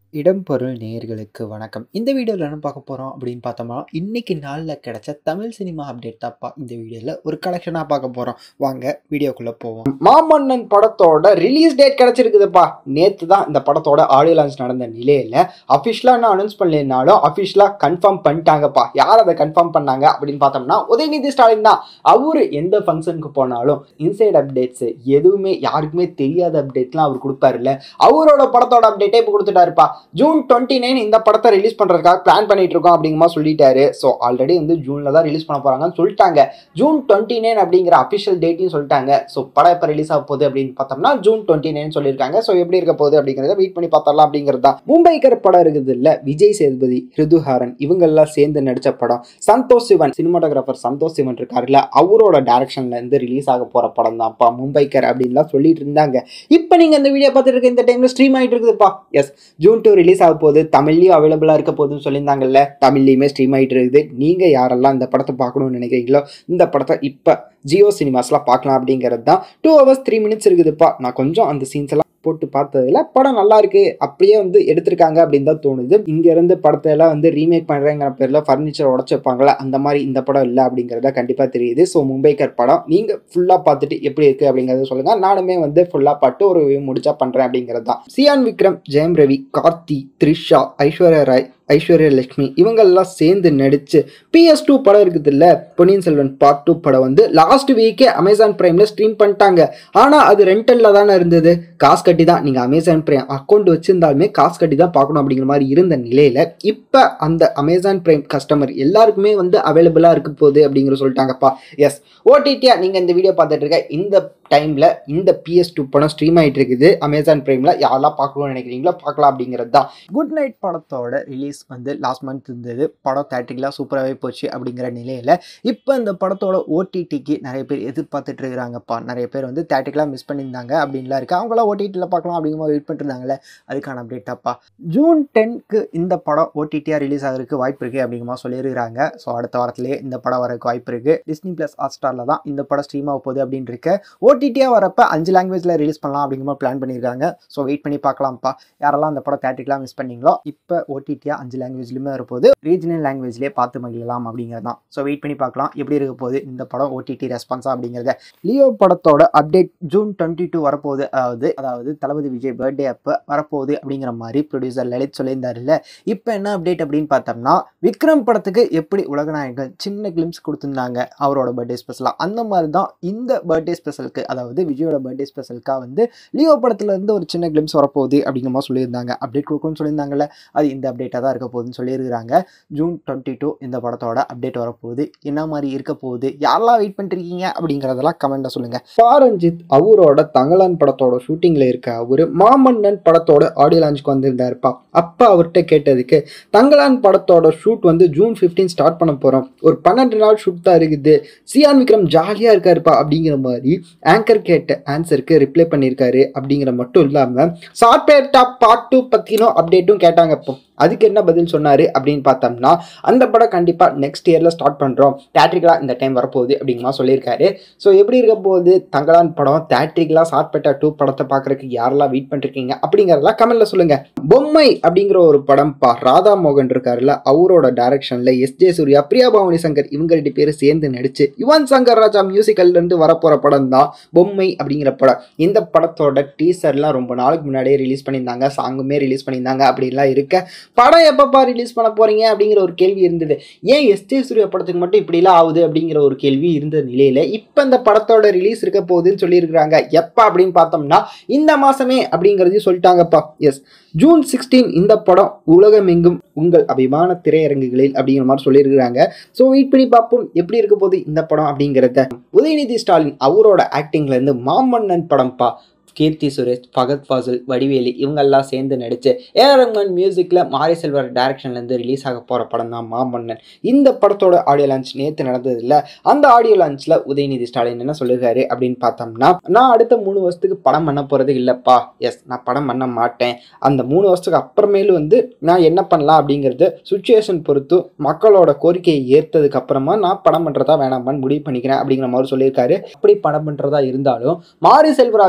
இடம் பொருள் நேயர்களுக்கு வணக்கம் இந்த வீடியோவில் என்ன பார்க்க போகிறோம் அப்படின்னு பார்த்தோம்னா இன்னைக்கு நாளில் கிடைச்ச தமிழ் சினிமா அப்டேட் தான்ப்பா இந்த வீடியோவில் ஒரு கலெக்ஷனாக பார்க்க போகிறோம் வாங்க வீடியோக்குள்ளே போவோம் மாமன்னன் படத்தோட ரிலீஸ் டேட் கிடைச்சிருக்குதுப்பா நேற்று தான் இந்த படத்தோட ஆடியோ லான்ச் நடந்த நிலையில் அஃபிஷியலாக இன்னும் அனௌன்ஸ் பண்ணலைனாலும் அஃபிஷியலாக கன்ஃபார்ம் பண்ணிட்டாங்கப்பா யார் அதை கன்ஃபார்ம் பண்ணாங்க அப்படின்னு பார்த்தோம்னா உதயநிதி ஸ்டாலின் தான் அவர் எந்த ஃபங்க்ஷனுக்கு போனாலும் இன்சைட் அப்டேட்ஸ் எதுவுமே யாருக்குமே தெரியாத அப்டேட்லாம் அவர் கொடுப்பாருல்ல அவரோட படத்தோட அப்டேட்டே இப்போ கொடுத்துட்டாருப்பா ஜூன் டுவெண்ட்டி நைன் இந்த படத்தை ரிலீஸ் பண்ணுறதுக்காக பிளான் பண்ணிட்டு இருக்கோம் அப்படிங்கிற மாதிரி சொல்லிட்டாரு ஸோ ஆல்ரெடி வந்து ஜூனில் தான் ரிலீஸ் பண்ண போகிறாங்கன்னு சொல்லிட்டாங்க ஜூன் டுவெண்ட்டி நைன் அப்படிங்கிற அஃபிஷியல் டேட்டையும் சொல்லிட்டாங்க ஸோ படம் எப்போ ரிலீஸ் ஆக போகுது அப்படின்னு பார்த்தோம்னா ஜூன் டுவெண்ட்டி நைன் சொல்லியிருக்காங்க ஸோ எப்படி இருக்க போகுது அப்படிங்கிறத வெயிட் பண்ணி பார்த்தரலாம் அப்படிங்கிறது தான் மும்பைக்கர் படம் இருக்குது இல்லை விஜய் சேதுபதி ரிதுஹாரன் இவங்கெல்லாம் சேர்ந்து நடித்த படம் சந்தோஷ் சிவன் சினிமாட்டோகிராஃபர் சந்தோஷ் சிவன் இருக்காருல்ல அவரோட டைரக்ஷன்ல இருந்து ரிலீஸ் ஆக போகிற படம் தான்ப்பா மும்பைக்கர் அப்படின்லாம் சொல்லிட்டு இருந்தாங்க இப்போ நீங்கள் இந்த வீடியோ பார்த்துட்டு இருக்க இந்த டைமில் ஸ்ட்ரீம் ஆகிட்டு இருக்குதுப்பா எஸ் ஜூன் டூ ரிலீஸ் ஆக போகுது தமிழ்லையும் அவைலபிளாக இருக்க போகுதுன்னு சொல்லியிருந்தாங்கல்ல தமிழ்லையுமே ஸ்ட்ரீம் ஆகிட்டு இருக்குது நீங்கள் யாரெல்லாம் இந்த படத்தை பார்க்கணும்னு நினைக்கிறீங்களோ இந்த படத்தை இப்போ ஜியோ சினிமாஸ்லாம் பார்க்கலாம் அப்படிங்கிறது தான் டூ ஹவர்ஸ் த்ரீ மினிட்ஸ் இருக்குதுப்பா நான் கொஞ்சம் அந்த சீன்ஸ் எல்லாம் போட்டு பார்த்ததுல படம் நல்லா இருக்கு அப்படியே வந்து எடுத்திருக்காங்க அப்படின்னு தான் தோணுது இங்க இருந்து படத்தை எல்லாம் வந்து ரீமேக் பண்றேங்கிற பேர்ல ஃபர்னிச்சர் உடச்சு வைப்பாங்களா அந்த மாதிரி இந்த படம் இல்லை அப்படிங்கிறத கண்டிப்பா தெரியுது ஸோ மும்பைக்கர் படம் நீங்க ஃபுல்லா பார்த்துட்டு எப்படி இருக்கு அப்படிங்கறத சொல்லுங்க நானுமே வந்து ஃபுல்லா பார்த்து ஒரு review முடிச்சா பண்றேன் அப்படிங்கிறது தான் சியான் விக்ரம் ஜெயம் ரவி கார்த்தி த்ரிஷா ஐஸ்வர்யா ராய் ஐஸ்வர்யா லட்சுமி இவங்கெல்லாம் சேர்ந்து நடிச்சு பிஎஸ் டூ படம் இருக்குது இல்ல பொன்னியின் செல்வன் பார்ட் டூ படம் வந்து லாஸ்ட் வீக்கே அமேசான் பிரைம்ல ஸ்ட்ரீம் பண்ணிட்டாங்க ஆனா அது ரெண்டல்ல தானே இருந்தது காசு கட்டி தான் நீங்க அமேசான் பிரைம் அக்கௌண்ட் வச்சிருந்தாலுமே காசு கட்டி தான் பார்க்கணும் அப்படிங்கிற மாதிரி இருந்த நிலையில இப்ப அந்த அமேசான் பிரைம் கஸ்டமர் எல்லாருக்குமே வந்து அவைலபிளா இருக்க போகுது அப்படிங்கிற சொல்லிட்டாங்கப்பா எஸ் ஓடிடியா நீங்க இந்த வீடியோ பார்த்துட்டு இருக்க இந்த டைம்ல இந்த பிஎஸ் டூ படம் ஸ்ட்ரீம் ஆயிட்டு இருக்குது அமேசான் பிரைம்ல யாரெல்லாம் பார்க்கணும்னு நினைக்கிறீங்களோ பார்க்கலாம் அப்படிங்கிறது தான் குட் நைட் படத்தோட ரிலீஸ் வந்து லாஸ்ட் மந்த் இருந்தது படம் தேட்டரிக்கலாக சூப்பராகவே போச்சு அப்படிங்கிற நிலையில் இப்போ இந்த படத்தோட ஓடிடிக்கு நிறைய பேர் எதிர்பார்த்துட்டு இருக்கிறாங்கப்பா நிறைய பேர் வந்து தேட்டரிக்கலாக மிஸ் பண்ணியிருந்தாங்க அப்படின்லாம் இருக்குது அவங்களாம் ஓடிடியில் பார்க்கலாம் அப்படிங்கிற மாதிரி வெயிட் பண்ணிருந்தாங்களே அதுக்கான அப்டேட்டாப்பா ஜூன் டென்க்கு இந்த படம் ஓடிடியாக ரிலீஸ் ஆகிறதுக்கு வாய்ப்பு இருக்குது அப்படிங்கிற மாதிரி சொல்லியிருக்காங்க ஸோ அடுத்த வாரத்திலேயே இந்த படம் வரதுக்கு வாய்ப்பு இருக்குது டிஸ்னி ப்ளஸ் ஹாட் ஸ்டாரில் தான் இந்த படம் ஸ்ட்ரீம் ஆக போகுது அப்படின்னு இருக்கு ஓடிடியாக வரப்ப அஞ்சு லாங்குவேஜில் ரிலீஸ் பண்ணலாம் அப்படிங்கிற மாதிரி பிளான் பண்ணியிருக்காங்க ஸோ வெயிட் பண்ணி பார்க்கலாம்ப்பா யாரெல்லாம் அந்த படம் தேட்டரிக்கலாக மிஸ் பண்ணீங்களோ இப்போ ஓடிடியாக அஞ்சு லாங்குவேஜ்லையுமே வரப்போகுது ரீஜனல் லாங்குவேஜ்லேயே பார்த்து மகிழலாம் அப்படிங்கிறது தான் ஸோ வெயிட் பண்ணி பார்க்கலாம் எப்படி இருக்க போகுது இந்த படம் ஓடிடி ரெஸ்பான்ஸா அப்படிங்கிறத லியோ படத்தோட அப்டேட் ஜூன் டுவெண்ட்டி டூ வரப்போகுது அதாவது அதாவது தளபதி விஜய் பர்த்டே அப்போ வரப்போகுது அப்படிங்கிற மாதிரி ப்ரொடியூசர் லலித் சொல்லியிருந்தாருல்ல இப்போ என்ன அப்டேட் அப்படின்னு பார்த்தோம்னா விக்ரம் படத்துக்கு எப்படி உலகநாயகன் சின்ன கிளிம்ஸ் கொடுத்துருந்தாங்க அவரோட பர்த்டே ஸ்பெஷலாக அந்த மாதிரி தான் இந்த பர்த்டே ஸ்பெஷலுக்கு அதாவது விஜயோட பர்த்டே ஸ்பெஷலுக்காக வந்து லியோ படத்துல இருந்து ஒரு சின்ன கிளிம்ஸ் வரப்போகுது அப்படிங்கிற மாதிரி சொல்லியிருந்தாங்க அப்டேட் கொடுக்கணும்னு சொல்லியிருந்தாங்கல்ல அது இந்த அப்டேட்டாக தான் இருக்க போகுதுன்னு சொல்லியிருக்கிறாங்க ஜூன் டுவெண்ட்டி டூ இந்த படத்தோட அப்டேட் வரப்போகுது என்ன மாதிரி இருக்க போகுது யாரெல்லாம் வெயிட் பண்ணிருக்கீங்க அப்படிங்கிறதெல்லாம் கமெண்ட்டில் சொல்லுங்கள் பாரஞ்சித் அவரோட தங்கலான் படத்தோட ஷூட்டிங்ல இருக்க அவரு மாமன்னன் படத்தோட ஆடியோ லான்ச்சுக்கு வந்திருந்தாருப்பா அப்ப அவர்கிட்ட கேட்டதுக்கு தங்கலான் படத்தோட ஷூட் வந்து ஜூன் 15 ஸ்டார்ட் பண்ண போறோம் ஒரு பன்னெண்டு நாள் ஷூட் தான் இருக்குது சியான் விக்ரம் ஜாலியா இருக்காருப்பா அப்படிங்கிற மாதிரி ஆங்கர் கேட்ட ஆன்சருக்கு ரிப்ளை பண்ணியிருக்காரு அப்படிங்கிற மட்டும் இல்லாம சாட்பேட்டா பார்ட் டூ பத்தினும் அப்டேட்டும் கேட்டாங்க இப்போ அதுக்கு என்ன பதில் சொன்னாரு அப்படின்னு பார்த்தோம்னா அந்த படம் கண்டிப்பா நெக்ஸ்ட் இயர்ல ஸ்டார்ட் பண்றோம் தேட்ரிக்கலா இந்த டைம் வரப்போகுது அப்படிங்கிற மாதிரி சொல்லியிருக்காரு ஸோ எப்படி இருக்க போகுது தங்கலான் படம் தேட்ரிக்கலா சாட்பேட்டா டூ படத்தை பார்க்கறதுக்கு யாரெல்லாம் வெயிட் பண்ணிருக்கீங்க அப்படிங்கறதெல்லாம் கமெண்ட்ல சொல்லுங்க பொம்மை அப்படிங்கிற ஒரு படம் பா ராதா மோகன் இருக்காருல்ல அவரோட டைரக்ஷன்ல எஸ் ஜே சூர்யா பிரியா பவானி சங்கர் இவங்க ரெண்டு பேரும் சேர்ந்து நடிச்சு யுவன் சங்கர் ராஜா மியூசிக்கல்ல இருந்து வரப்போற படம் தான் பொம்மை அப்படிங்கிற படம் இந்த படத்தோட டீசர்லாம் ரொம்ப நாளுக்கு முன்னாடியே ரிலீஸ் பண்ணியிருந்தாங்க சாங்குமே ரிலீஸ் பண்ணியிருந்தாங்க அப்படிலாம் இருக்க படம் எப்பப்பா ரிலீஸ் பண்ண போறீங்க அப்படிங்கிற ஒரு கேள்வி இருந்தது ஏன் எஸ் ஜே சூர்யா படத்துக்கு மட்டும் இப்படிலாம் ஆகுது அப்படிங்கிற ஒரு கேள்வி இருந்த நிலையில இப்போ இந்த படத்தோட ரிலீஸ் இருக்க போகுதுன்னு சொல்லியிருக்கிறாங்க எப்போ அப்படின்னு பார்த்தோம்னா இந்த மாசமே அப்படிங்கிறதையும் சொல்லிட்டாங்கப்பா எஸ் ஜூன் சிக்ஸ்டீன் இந்த படம் உலகமெங்கும் உங்கள் அபிமான திரையரங்குகளில் அப்படிங்கிற மாதிரி சொல்லியிருக்கிறாங்க ஸோ வெயிட் பண்ணி பார்ப்போம் எப்படி இருக்க போகுது இந்த படம் அப்படிங்கிறத உதயநிதி ஸ்டாலின் அவரோட ஆக்டிங்ல இருந்து மாமன்னன் படம்ப்பா கீர்த்தி சுரேஷ் ஃபகத் ஃபாசில் வடிவேலி இவங்கெல்லாம் சேர்ந்து நடிச்சு ஏஆர் ரஹ்மான் மியூசிக்கில் மாரி செல்வர் டைரக்ஷன்லேருந்து ரிலீஸ் ஆக போகிற படம் தான் மாமன்னன் இந்த படத்தோட ஆடியோ லான்ச் நேற்று நடந்ததில்ல அந்த ஆடியோ லான்ச்சில் உதயநிதி ஸ்டாலின் என்ன சொல்லியிருக்காரு அப்படின்னு பார்த்தோம்னா நான் அடுத்த மூணு வருஷத்துக்கு படம் பண்ண போகிறது இல்லைப்பா எஸ் நான் படம் பண்ண மாட்டேன் அந்த மூணு வருஷத்துக்கு அப்புறமேலு வந்து நான் என்ன பண்ணலாம் அப்படிங்கிறது சுச்சுவேஷன் பொறுத்து மக்களோட கோரிக்கையை ஏற்றதுக்கு அப்புறமா நான் படம் பண்ணுறதா வேணாமான்னு முடிவு பண்ணிக்கிறேன் அப்படிங்கிற மாதிரி சொல்லியிருக்காரு அப்படி படம் பண்ணுறதா இருந்தாலும் மாரி செல்வராஜோட தான்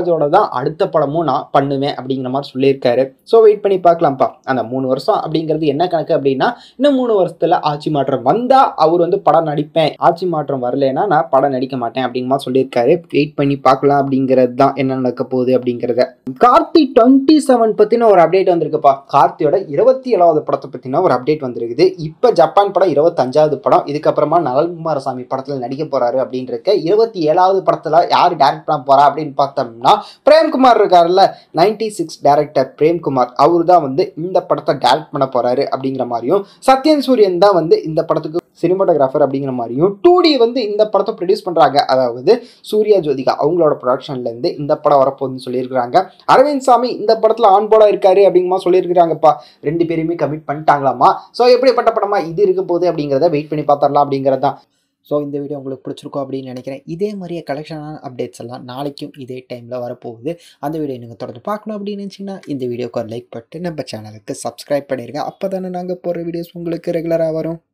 அடுத்த படமும் நான் பண்ணுவேன் அப்படிங்கிற மாதிரி சொல்லியிருக்காரு ஸோ வெயிட் பண்ணி பார்க்கலாம்ப்பா அந்த மூணு வருஷம் அப்படிங்கிறது என்ன கணக்கு அப்படின்னா இன்னும் மூணு வருஷத்துல ஆட்சி மாற்றம் வந்தா அவர் வந்து படம் நடிப்பேன் ஆட்சி மாற்றம் வரலைன்னா நான் படம் நடிக்க மாட்டேன் அப்படிங்கிற மாதிரி சொல்லியிருக்காரு வெயிட் பண்ணி பார்க்கலாம் அப்படிங்கிறது தான் என்ன நடக்க போகுது அப்படிங்கிறத கார்த்தி டுவெண்ட்டி செவன் பத்தின ஒரு அப்டேட் வந்திருக்குப்பா கார்த்தியோட இருபத்தி ஏழாவது படத்தை பத்தின ஒரு அப்டேட் வந்திருக்குது இப்போ ஜப்பான் படம் இருபத்தஞ்சாவது படம் இதுக்கப்புறமா நலன்குமாரசாமி படத்துல நடிக்க போறாரு அப்படின்னு இருக்க இருபத்தி ஏழாவது படத்துல யார் டேரக்ட் பண்ண போறா அப்படின்னு பார்த்தோம்னா பிரேம்குமார் இருக்காருல்ல நைன்டி சிக்ஸ் டேரக்டர் பிரேம்குமார் அவர் தான் வந்து இந்த படத்தை டேரக்ட் பண்ண போறாரு அப்படிங்கிற மாதிரியும் சத்யன் சூரியன் தான் வந்து இந்த படத்துக்கு சினிமாட்டோகிராஃபர் அப்படிங்கிற மாதிரியும் டூ டி வந்து இந்த படத்தை ப்ரொடியூஸ் பண்றாங்க அதாவது சூர்யா ஜோதிகா அவங்களோட ப்ரொடக்ஷன்ல இருந்து இந்த படம் வரப்போகுதுன்னு சொல்லியிருக்கிறாங்க அரவிந்த் சாமி இந்த படத்துல ஆன் போர்டா இருக்காரு அப்படிங்கிற மாதிரி சொல்லியிருக்கிறாங்கப்பா ரெண்டு பேருமே கமிட் பண்ணிட்டாங்களாமா ஸோ எப்படிப்பட்ட படமா இது இருக்க போகுது அப்படிங்கிறத வெயிட் பண்ணி பார்த்துடலாம் அப்படிங்கிறது தான் ஸோ இந்த வீடியோ உங்களுக்கு பிடிச்சிருக்கும் அப்படின்னு நினைக்கிறேன் இதே மாதிரியே கலெக்ஷனான அப்டேட்ஸ் எல்லாம் நாளைக்கும் இதே டைமில் வரப்போகுது அந்த வீடியோ நீங்கள் தொடர்ந்து பார்க்கணும் அப்படின்னு நினச்சிங்கன்னா இந்த வீடியோக்கு ஒரு லைக் பண்ணிட்டு நம்ம சேனலுக்கு சப்ஸ்கிரைப் பண்ணிடுங்க அப்போ தானே நாங்கள் போகிற வீடியோஸ் உங்களுக்கு ரெகுலராக வரும்